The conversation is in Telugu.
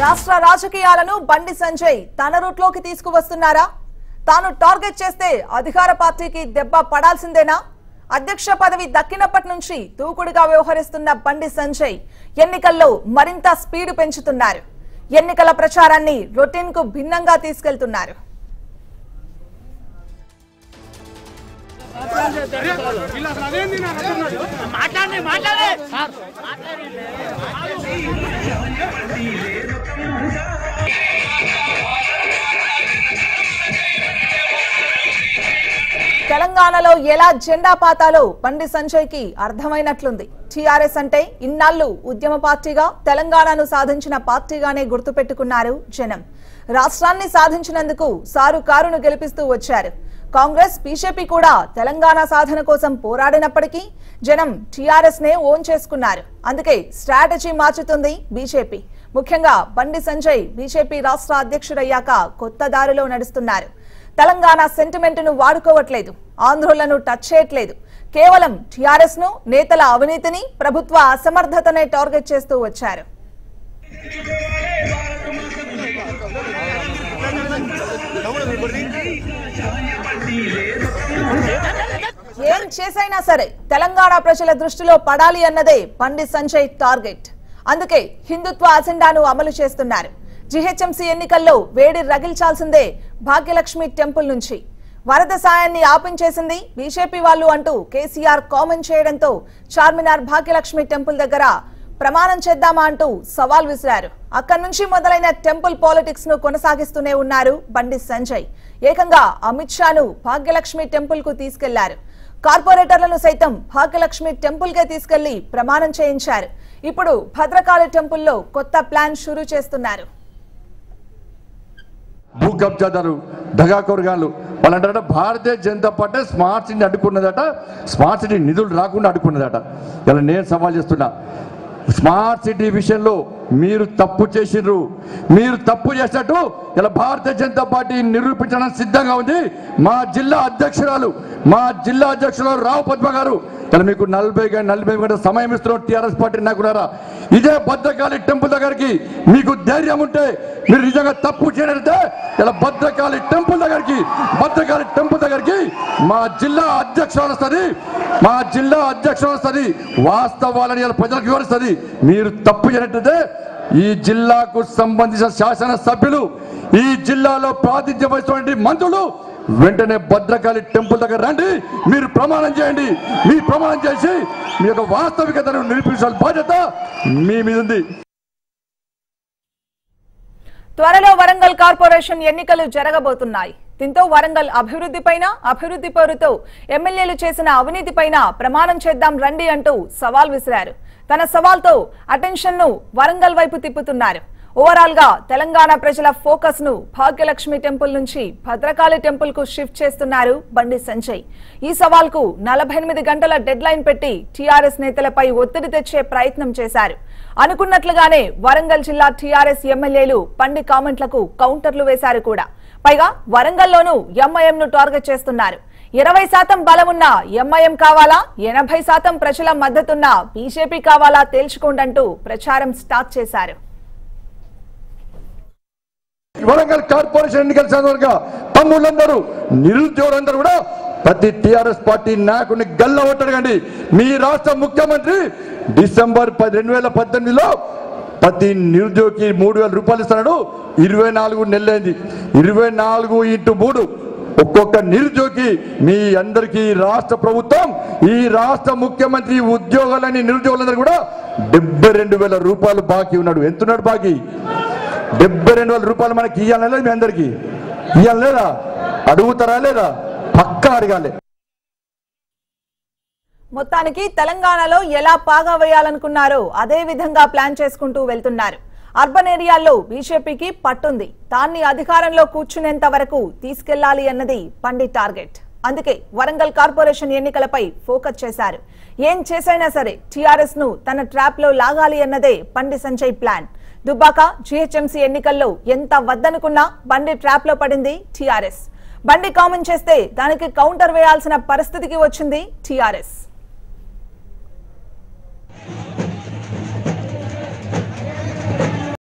రాష్ట్ర రాజకీయాలను బండి సంజయ్ తన రూట్లోకి తీసుకువస్తున్నారా తాను టార్గెట్ చేస్తే అధికార పార్టీకి దెబ్బ పడాల్సిందేనా అధ్యక్ష పదవి దక్కినప్పటి నుంచి దూకుడుగా వ్యవహరిస్తున్న బండి సంజయ్ ఎన్నికల్లో మరింత స్పీడ్ పెంచుతున్నారు ఎన్నికల ప్రచారాన్ని రొటీన్ కు భిన్నంగా తీసుకెళ్తున్నారు మాట్లాడండి మాట్లాడే తెలంగాణలో ఎలా జెండా పాతాలో బండి సంజయ్ కి అర్థమైనట్లుంది టీఆర్ఎస్ అంటే ఇన్నాళ్లు ఉద్యమ పార్టీగా తెలంగాణను సాధించిన పార్టీగానే గుర్తుపెట్టుకున్నారు జనం రాష్ట్రాన్ని సాధించినందుకు సారు కారును గెలిపిస్తూ వచ్చారు కాంగ్రెస్ బీజేపీ కూడా తెలంగాణ సాధన కోసం పోరాడినప్పటికీ జనం టీఆర్ఎస్ నే ఓన్ చేసుకున్నారు అందుకే స్ట్రాటజీ మార్చుతుంది బీజేపీ ముఖ్యంగా బండి సంజయ్ బీజేపీ రాష్ట్ర అధ్యక్షుడయ్యాక కొత్త దారిలో నడుస్తున్నారు తెలంగాణ సెంటిమెంట్ ను వాడుకోవట్లేదు ఆంధ్రులను టచ్ చేయట్లేదు కేవలం టీఆర్ఎస్ ను నేతల అవినీతిని ప్రభుత్వ అసమర్థతనే టార్గెట్ చేస్తూ వచ్చారు ఏం చేసైనా సరే తెలంగాణ ప్రజల దృష్టిలో పడాలి అన్నదే బండి సంజయ్ టార్గెట్ అందుకే హిందుత్వ అజెండాను అమలు చేస్తున్నారు జిహెచ్ఎంసీ ఎన్నికల్లో వేడి రగిల్చాల్సిందే భాగ్యలక్ష్మి టెంపుల్ నుంచి వరద సాయాన్ని ఆపించేసింది బీజేపీ వాళ్ళు అంటూ కేసీఆర్ కామెంట్ చేయడంతో చార్మినార్ భాగ్యలక్ష్మి టెంపుల్ దగ్గర ప్రమాణం చేద్దామా అంటూ సవాల్ విసిరారు అక్కడి నుంచి మొదలైన టెంపుల్ పాలిటిక్స్ ను కొనసాగిస్తూనే ఉన్నారు బండి సంజయ్ ఏకంగా అమిత్ షాను భాగ్యలక్ష్మి టెంపుల్ కు తీసుకెళ్లారు కార్పొరేటర్లను సైతం భాగ్యలక్ష్మి టెంపుల్ కే తీసుకెళ్లి ప్రమాణం చేయించారు ఇప్పుడు భద్రకాళి టెంపుల్లో కొత్త ప్లాన్ షురూ చేస్తున్నారు భూ కబ్జాదారు దగాకొరగాళ్ళు వాళ్ళంటారట Bharatiya Janata Party smart city అడ్డుకున్నదట స్మార్ట్ సిటీ నిధులు రాకుండా అడ్డుకున్నదట ఇలా నేను సవాల్ చేస్తున్నా స్మార్ట్ సిటీ విషయంలో మీరు తప్పు చేసిండ్రు మీరు తప్పు చేసినట్టు ఇలా భారతీయ జనతా పార్టీ నిరూపించడానికి సిద్ధంగా ఉంది మా జిల్లా అధ్యక్షురాలు మా జిల్లా అధ్యక్షురాలు రావు పద్మ గారు ఇలా మీకు నలభై గంట నలభై గంటల సమయం ఇస్తున్నాం టీఆర్ఎస్ పార్టీ నాకున్నారా ఇదే భద్రకాళి టెంపుల్ దగ్గరికి మీకు ధైర్యం ఉంటే మీరు నిజంగా తప్పు చేయనైతే ఇలా భద్రకాళి టెంపుల్ దగ్గరికి భద్రకాళి టెంపుల్ దగ్గరికి మా జిల్లా అధ్యక్షురాలు వస్తుంది మా జిల్లా అధ్యక్షురాలు వస్తుంది వాస్తవాలని ఇలా ప్రజలకు వివరిస్తుంది మీరు తప్పు చేయనట్లయితే ఈ జిల్లాకు సంబంధించిన శాసన సభ్యులు ఈ జిల్లాలో ప్రాతినిధ్యం వహిస్తున్నటువంటి మంత్రులు వెంటనే భద్రకాళి టెంపుల్ దగ్గర రండి మీరు ప్రమాణం చేయండి మీ ప్రమాణం చేసి మీ యొక్క వాస్తవికతను నిరూపించాల్సిన బాధ్యత మీ మీద ఉంది త్వరలో వరంగల్ కార్పొరేషన్ ఎన్నికలు జరగబోతున్నాయి దీంతో వరంగల్ అభివృద్ధిపైన అభివృద్ధి పేరుతో ఎమ్మెల్యేలు చేసిన అవినీతిపైన ప్రమాణం చేద్దాం రండి అంటూ సవాల్ విసిరారు తన సవాల్తో అటెన్షన్ ను వరంగల్ వైపు తిప్పుతున్నారు ఓవరాల్ గా తెలంగాణ ప్రజల ఫోకస్ ను భాగ్యలక్ష్మి టెంపుల్ నుంచి భద్రకాళి టెంపుల్ కు షిఫ్ట్ చేస్తున్నారు బండి సంజయ్ ఈ సవాల్ కు నలభై ఎనిమిది గంటల డెడ్ లైన్ పెట్టి టీఆర్ఎస్ నేతలపై ఒత్తిడి తెచ్చే ప్రయత్నం చేశారు అనుకున్నట్లుగానే వరంగల్ జిల్లా టీఆర్ఎస్ ఎమ్మెల్యేలు బండి కామెంట్లకు కౌంటర్లు వేశారు కూడా పైగా వరంగల్లోనూ ఎంఐఎం ను టార్గెట్ చేస్తున్నారు ఇరవై శాతం బలమున్న ఎంఐఎం కావాలా ఎనభై శాతం ప్రజల మద్దతున్న బీజేపీ కావాలా తేల్చుకోండంటూ ప్రచారం స్టార్ట్ చేశారు వరంగల్ కార్పొరేషన్ ఎన్నికల సందర్భంగా తమ్ముళ్ళందరూ నిరుద్యోగులందరూ కూడా ప్రతి టిఆర్ఎస్ పార్టీ నాయకుడిని గల్లవట్టడగండి మీ రాష్ట్ర ముఖ్యమంత్రి డిసెంబర్ పది రెండు వేల పద్దెనిమిదిలో ప్రతి నిరుద్యోగికి మూడు వేల రూపాయలు ఇస్తున్నాడు ఇరవై నాలుగు నెలలైంది ఇరవై నాలుగు ఇంటూ మూడు ఒక్కొక్క నిరుద్యోగి మీ అందరికీ రాష్ట్ర ప్రభుత్వం ఈ రాష్ట్ర ముఖ్యమంత్రి ఉద్యోగాలని నిరుద్యోగులందరూ కూడా డెబ్బై రెండు వేల రూపాయలు బాకీ ఉన్నాడు ఎంతున్నాడు బాకీ డెబ్బై రెండు వేల రూపాయలు మనకి ఇయ్యాలి లేదా మీ అందరికి ఇయ్యాలి లేదా అడుగుతారా లేదా పక్కా అడగాలి మొత్తానికి తెలంగాణలో ఎలా పాగా వేయాలనుకున్నారో అదే విధంగా ప్లాన్ చేసుకుంటూ వెళ్తున్నారు అర్బన్ ఏరియాల్లో బీజేపీకి పట్టుంది దాన్ని అధికారంలో కూర్చునేంత వరకు తీసుకెళ్లాలి అన్నది పండి టార్గెట్ అందుకే వరంగల్ కార్పొరేషన్ ఎన్నికలపై ఫోకస్ చేశారు ఏం చేసైనా సరే టీఆర్ఎస్ ను తన ట్రాప్ లో లాగాలి అన్నదే బండి సంజయ్ ప్లాన్ దుబ్బాక జీహెచ్ఎంసీ ఎన్నికల్లో ఎంత వద్దనుకున్నా బండి ట్రాప్ లో పడింది టీఆర్ఎస్ బండి కామెంట్ చేస్తే దానికి కౌంటర్ వేయాల్సిన పరిస్థితికి వచ్చింది టీఆర్ఎస్